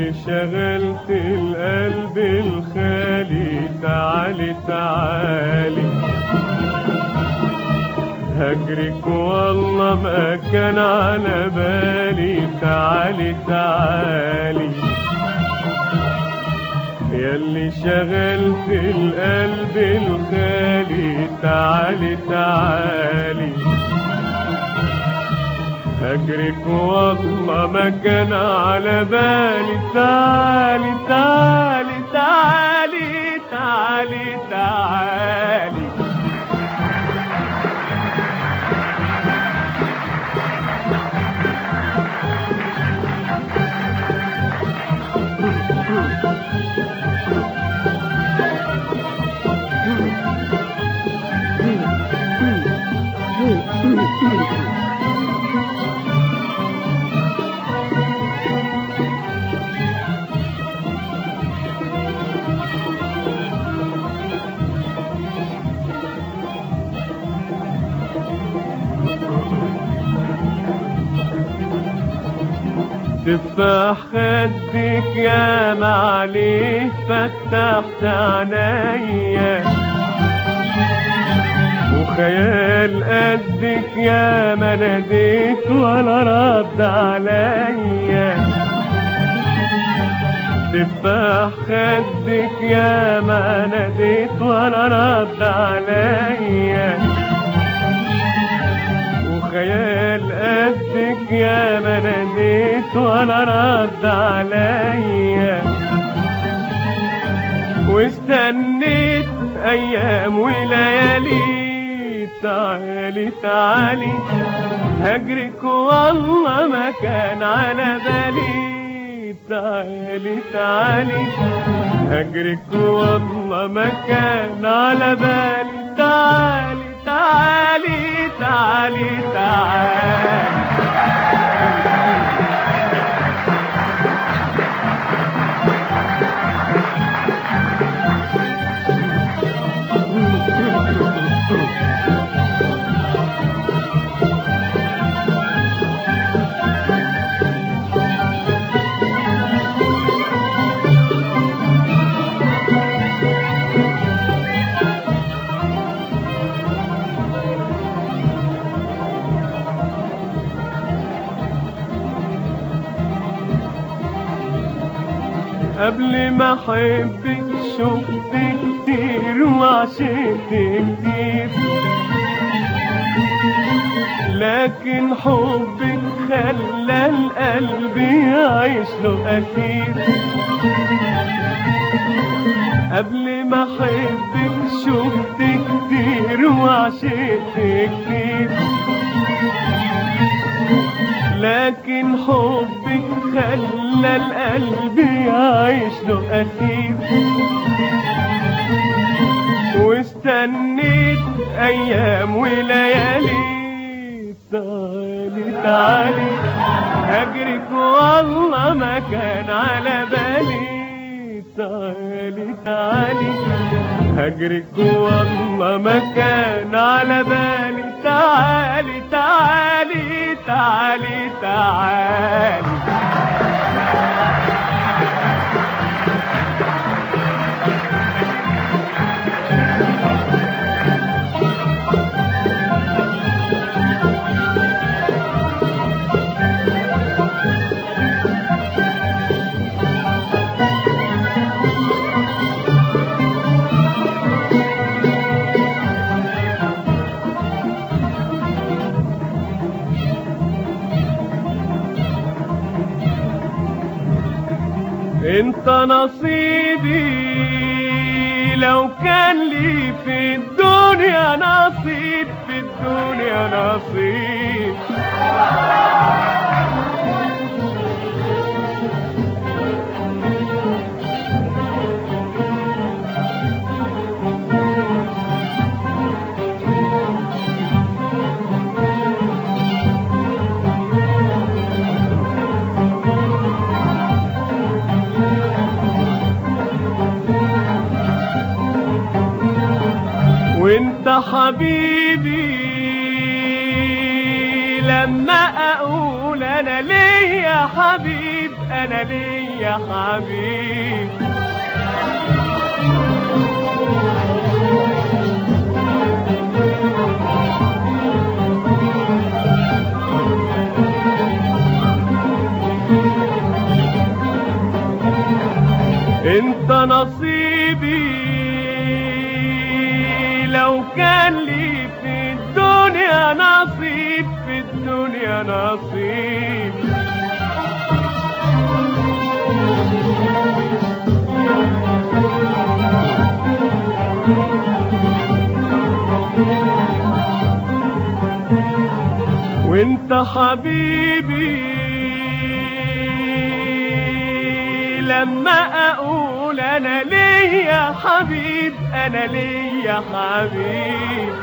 ياللي شغلت القلب الخالي تعالي تعالي هجرك والله ما كان على بالي تعالي تعالي ياللي شغلت القلب الخالي تعالي تعالي هجرك والله ما كان على بالي تعالي تعالي تعالي تعالي تعالي تفاح خدك يا معلي فتحت عينيا وخيال قدك يا ما ناديت ولا رد عليا تفاح خدك يا ما ناديت ولا رد عليا وخيال قدك يا ما ناديت ولا رد عليا واستنيت ايام وليالي تعالي تعالي هجرك والله ما كان على بالي تعالي تعالي هجرك والله ما كان على بالي تعالي تعالي تعالي تعالي قبل ما احبك شفت كتير وعشقت كتير لكن حبك خلى القلب يعيش له أثير قبل ما احبك شفت كتير وعشقت كتير لكن حبك خلى القلب يعيش له أثير واستنيت أيام وليالي تعالي تعالي هجرك والله ما كان على بالي تعالي تعالي هجرك والله ما كان على بالي تعالي تعالي تعالي تعالي انت نصيبي لو كان لي في الدنيا نصيب في الدنيا نصيب وانت حبيبي لما اقول انا ليا حبيب انا ليا حبيب انت نصيبي لو كان لي في الدنيا نصيب في الدنيا نصيب وانت حبيبي لما اقول انا ليا حبيب انا ليا حبيب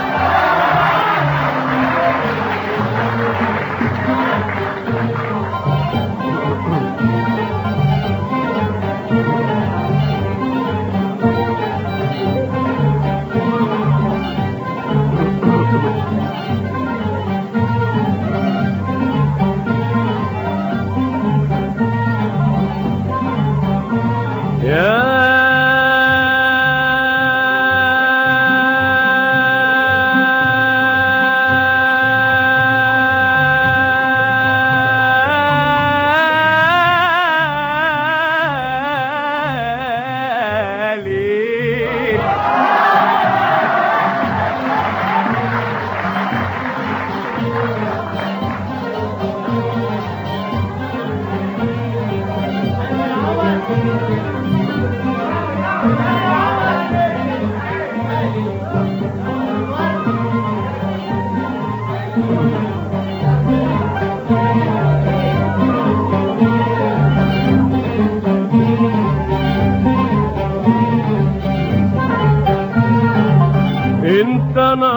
يا ليل انت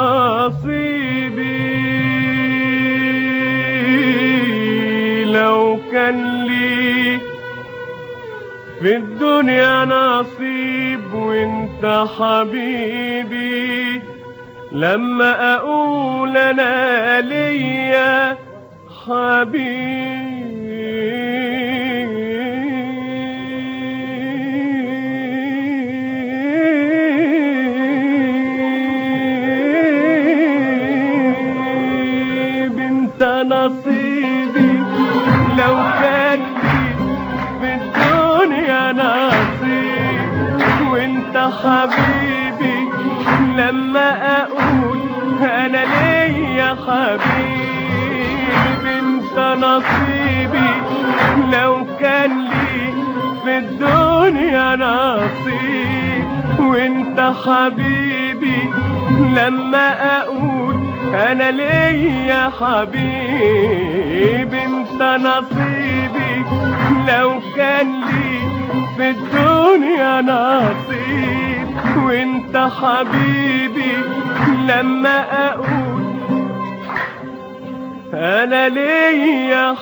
نصيبي لو كان لي في الدنيا نصيب وانت حبيبي لما اقول انا ليا حبيب انت نصيبي لو كان لي في الدنيا نصيب وانت حبيبي لما اقول انا ليا حبيب انت نصيبي لو كان لي في الدنيا نصيب وانت حبيبي لما اقول انا ليا حبيب انت نصيبي لو كان لي في الدنيا نصيب وانت حبيبي لما اقول انا ليا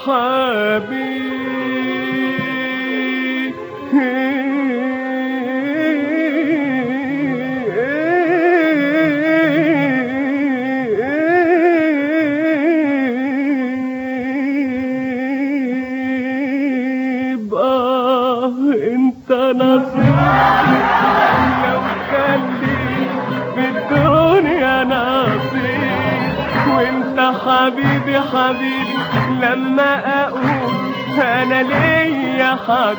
حبيب آه انت نصيب لو كان لي في الدنيا نصيب وانت حبيبي حبيبي لما اقول انا ليا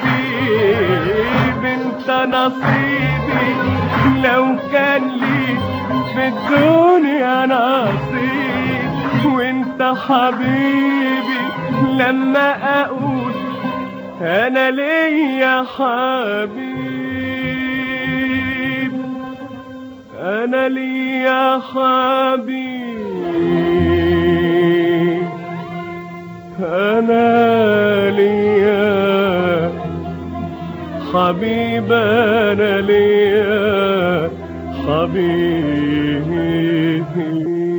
حبيب انت نصيبي لو كان لي في الدنيا نصيب وانت حبيبي لما اقول انا ليا حبيب انا ليا حبيب انا ليا حبيب انا ليا حبيب